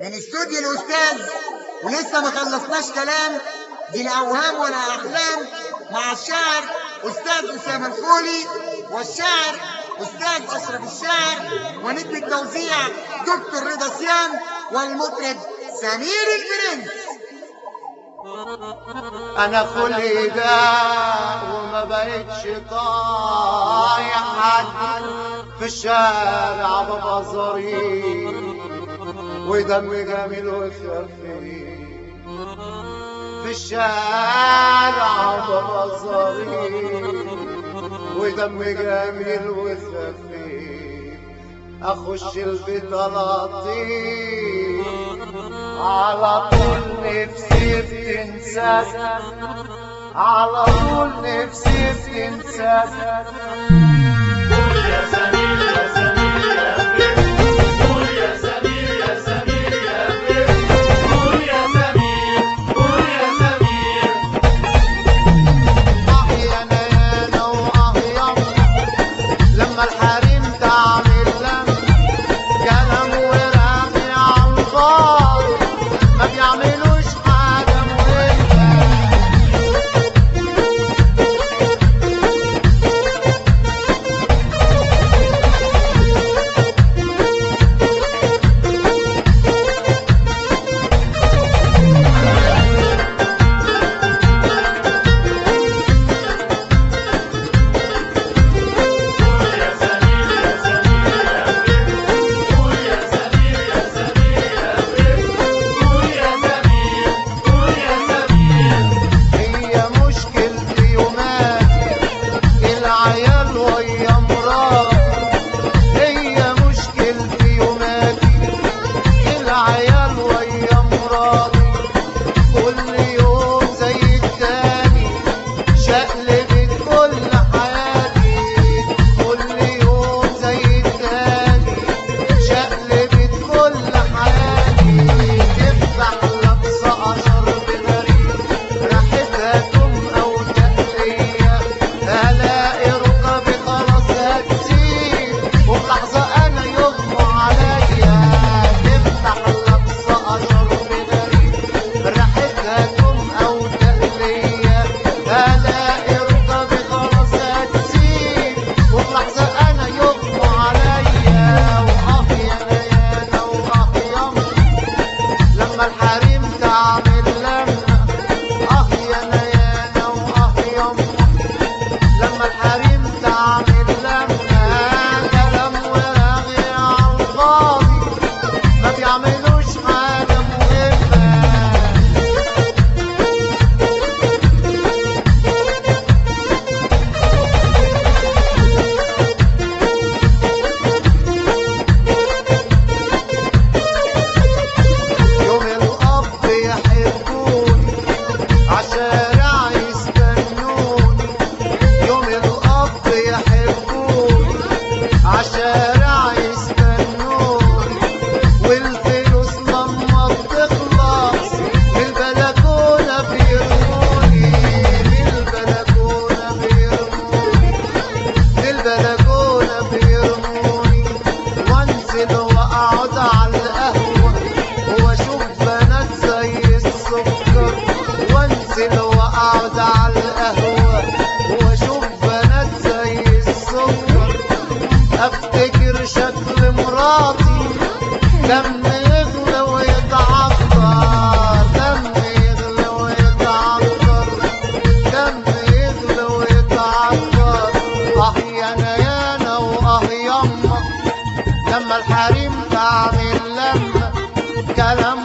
من استوديو الاستاذ ولسه ما خلصناش كلام دي لا اوهام ولا احلام مع الشاعر استاذ اسامه الخولي والشاعر استاذ اشرف الشاعر ونجم التوزيع دكتور رضا سيام والمطرب سمير البرنس انا خلي ده وما بقتش طايح حد في الشارع بابا ظريف ودم جميل وخفيف في الشارع بابا ظريف ودم جميل وخفيف اخش البيت لطيف على طول نفسي بتنساك على طول نفسي بتنساك آه يا نانا وآه يما لما الحريم تعمل لم كلام ورامي على الفاضي ما بيعملوش حاجة مهمة هي مشكلتي يوماتي العيال ويا مراتي هي مشكلتي يوماتي العيال ويا مراتي كل يوم زي التاني شقلبت كل حياتي كل يوم زي التاني شقلبت كل حياتي تفتح لابسة أشر بغريب ريحتها تم أو تقلية ألاقي ركبي خلاص هتسيب وفي لحظة أنا يغمى عليا تفتح لابسة أشر بغريب ريحتها تم أو تقلية ألاقي ركبي خلاص هتسيب وفي لحظة أنا يغمى عليا وآه يا نيانا وآه ياما لما الحريم تعمل لمة اه يا نيانا واه يما لما الحريم تعمل لمة كلام وراغي على الفاضي ما بيعملوش حاجة مهمة يوم الأب يحبوني عشارع يستنوني يوم الأب يحبوني عشارع يستنوني والفلوس لما بتخلص من البلكونة بيرموني من البلكونة بيرموني من البلكونة بيرموني وانزل واقعد على القهوة واشوف بنات زي السكر وانزل واقعد على القهوة واشوف بنات زي السكر افتكر شكل مراتي دم يغلى ويتعطر دم يغلى ويتعطر دم يغلى ويتعطر اه يا نيانا واه يما لما الحريم تعمل لما كلام